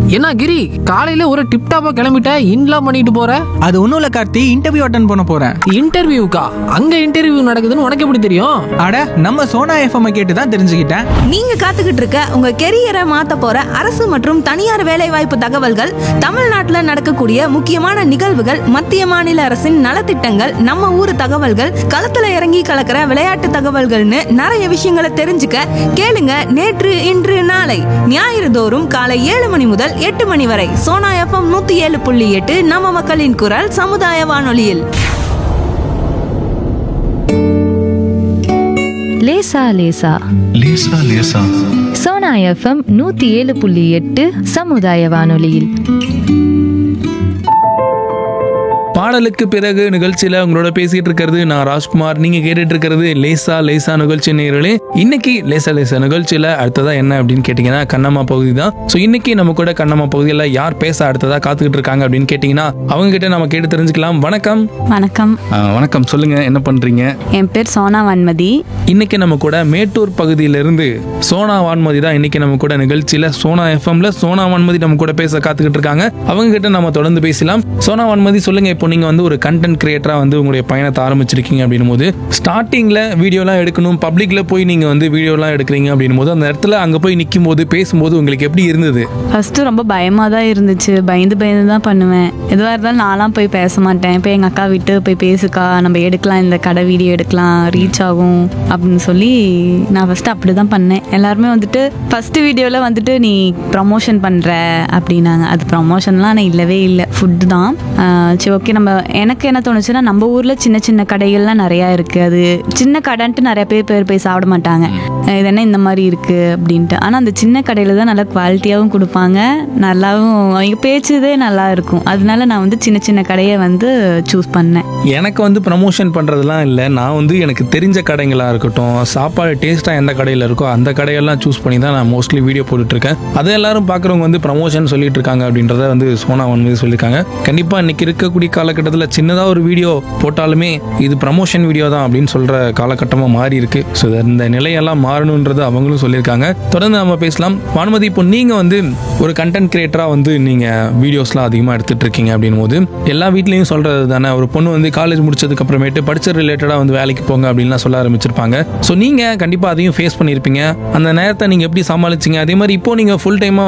என்ன கிரி காலையில ஒரு டிப் டாப்பா கிளம்பிட்ட இன்லாம் பண்ணிட்டு போற அது ஒன்றும் இல்லை கார்த்தி இன்டர்வியூ அட்டன் பண்ண போகிறேன் இன்டர்வியூக்கா அங்க இன்டர்வியூ நடக்குதுன்னு உனக்கு எப்படி தெரியும் அட நம்ம சோனா எஃப்எம் கேட்டு தான் தெரிஞ்சுக்கிட்டேன் நீங்க காத்துக்கிட்டு இருக்க உங்க கெரியரை மாத்த போற அரசு மற்றும் தனியார் வேலைவாய்ப்பு தகவல்கள் தமிழ்நாட்டுல நடக்கக்கூடிய முக்கியமான நிகழ்வுகள் மத்திய மாநில அரசின் நலத்திட்டங்கள் நம்ம ஊர் தகவல்கள் களத்துல இறங்கி கலக்கிற விளையாட்டு தகவல்கள்னு நிறைய விஷயங்களை தெரிஞ்சுக்க கேளுங்க நேற்று இன்று நாளை ஞாயிறு தோறும் காலை ஏழு மணி முதல் எட்டு மணி வரை சோனா எஃப்எம் நூத்தி ஏழு புள்ளி எட்டு நம்ம மக்களின் குரல் சமுதாய வானொலியில் லேசா லேசா லேசா லேசா சோனா எஃப்எம் நூத்தி ஏழு புள்ளி எட்டு சமுதாய வானொலியில் பாடலுக்கு பிறகு நிகழ்ச்சியில உங்களோட பேசிட்டு இருக்கிறது நான் ராஜ்குமார் நீங்க கேட்டுட்டு இருக்கிறது லேசா லேசா நிகழ்ச்சி நேயர்களே இன்னைக்கு லேசா லேசா நிகழ்ச்சியில அடுத்ததா என்ன அப்படின்னு கேட்டீங்கன்னா கண்ணம்மா பகுதி தான் ஸோ இன்னைக்கு நம்ம கூட கண்ணம்மா பகுதியில் யார் பேச அடுத்ததா காத்துக்கிட்டு இருக்காங்க அப்படின்னு கேட்டீங்கன்னா அவங்க கிட்ட நம்ம கேட்டு தெரிஞ்சுக்கலாம் வணக்கம் வணக்கம் ஆ, வணக்கம் சொல்லுங்க என்ன பண்றீங்க என் பேர் சோனா வன்மதி இன்னைக்கு நம்ம கூட மேட்டூர் பகுதியிலிருந்து சோனா வான்மதி தான் இன்னைக்கு நம்ம கூட நிகழ்ச்சியில சோனா எஃப்எம்ல சோனா வான்மதி நம்ம கூட பேச காத்துக்கிட்டு இருக்காங்க அவங்க கிட்ட நம்ம தொடர்ந்து பேசலாம் சோனா வான்மதி சொல்லுங்க இப்போ நீங்க வந்து ஒரு கண்டென்ட் கிரியேட்டரா வந்து உங்களுடைய பயணத்தை ஆரம்பிச்சிருக்கீங்க அப்படின்னும் போது ஸ்டார்டிங்ல வீடியோலாம் எடுக்கணும் பப்ளிக்ல போய் நீங்க வந்து வீடியோலாம் எடுக்கிறீங்க அப்படின்னும் போது அந்த இடத்துல அங்க போய் நிற்கும் போது பேசும்போது உங்களுக்கு எப்படி இருந்தது ஃபர்ஸ்ட் ரொம்ப பயமா தான் இருந்துச்சு பயந்து பயந்து தான் பண்ணுவேன் எதுவாக இருந்தாலும் நான்லாம் போய் பேச மாட்டேன் இப்போ எங்கள் அக்கா விட்டு போய் பேசுக்கா நம்ம எடுக்கலாம் இந்த கடை வீடியோ எடுக்கலாம் ரீச் ஆகும் அப்படின்னு சொல்லி நான் ஃபர்ஸ்ட் அப்படி தான் பண்ணேன் எல்லாருமே வந்துட்டு ஃபர்ஸ்ட் வீடியோவில் வந்துட்டு நீ ப்ரமோஷன் பண்ணுற அப்படின்னாங்க அது ப்ரமோஷன்லாம் ஆனால் இல்லவே இல்லை ஃபுட்டு தான் ஆஹ் சரி ஓகே நம்ம எனக்கு என்ன தோணுச்சுன்னா நம்ம ஊரில் சின்ன சின்ன கடைகள்லாம் நிறையா இருக்குது அது சின்ன கடைன்ட்டு நிறைய பேர் பேர் போய் சாப்பிட மாட்டாங்க அஹ் இது என்ன இந்த மாதிரி இருக்குது அப்படின்ட்டு ஆனால் அந்த சின்ன கடையில் தான் நல்லா குவாலிட்டியாகவும் கொடுப்பாங்க நல்லாவும் அவங்க பேச்சுதே நல்லா இருக்கும் அதனால நான் வந்து சின்ன சின்ன கடையை வந்து சூஸ் பண்ணேன் எனக்கு வந்து ப்ரமோஷன் பண்ணுறதுலாம் இல்லை நான் வந்து எனக்கு தெரிஞ்ச கடைங்களாக இருக்கட்டும் சாப்பாடு டேஸ்ட்டாக எந்த கடையில் இருக்கோ அந்த கடையெல்லாம் சூஸ் பண்ணி தான் நான் மோஸ்ட்லி வீடியோ போட்டுட்ருக்கேன் அதை எல்லாரும் பார்க்குறவங்க வந்து ப்ரமோஷன் சொல்லிட்டு இருக்காங்க அப்படின்றத வந்து சோனா வந்து சொல்லியிருக்காங்க கண்டிப்பாக இன்னைக்கு இருக்கக்கூடிய காலகட்டத்தில் சின்னதாக ஒரு வீடியோ போட்டாலுமே இது ப்ரமோஷன் வீடியோ தான் அப்படின்னு சொல்கிற காலகட்டமாக மாறி இருக்கு ஸோ இந்த நிலையெல்லாம் மாறணுன்றது அவங்களும் சொல்லியிருக்காங்க தொடர்ந்து நம்ம பேசலாம் வானுமதி இப்போ நீங்கள் வந்து ஒரு கண்டென்ட் கிரியேட்டராக வந்து நீங்கள் வீடியோஸ்லாம் அதிகமாக எடுத்துட்டு இருக்கீங்க அப்படின்னும் போது எல்லா வீட்லேயும் சொல்கிறது தானே ஒரு பொண்ணு வந்து காலேஜ் முடிச்சதுக்கு அப்புறமேட்டு படிச்ச ரிலேட்டடாக வந்து வேலைக்கு போங்க அப்படின்லாம் சொல்ல ஆரம்பிச்சிருப்பாங்க ஸோ நீங்கள் கண்டிப்பாக அதையும் ஃபேஸ் பண்ணியிருப்பீங்க அந்த நேரத்தை நீங்கள் எப்படி சமாளிச்சீங்க அதே மாதிரி இப்போ நீங்கள் ஃபுல் டைமாக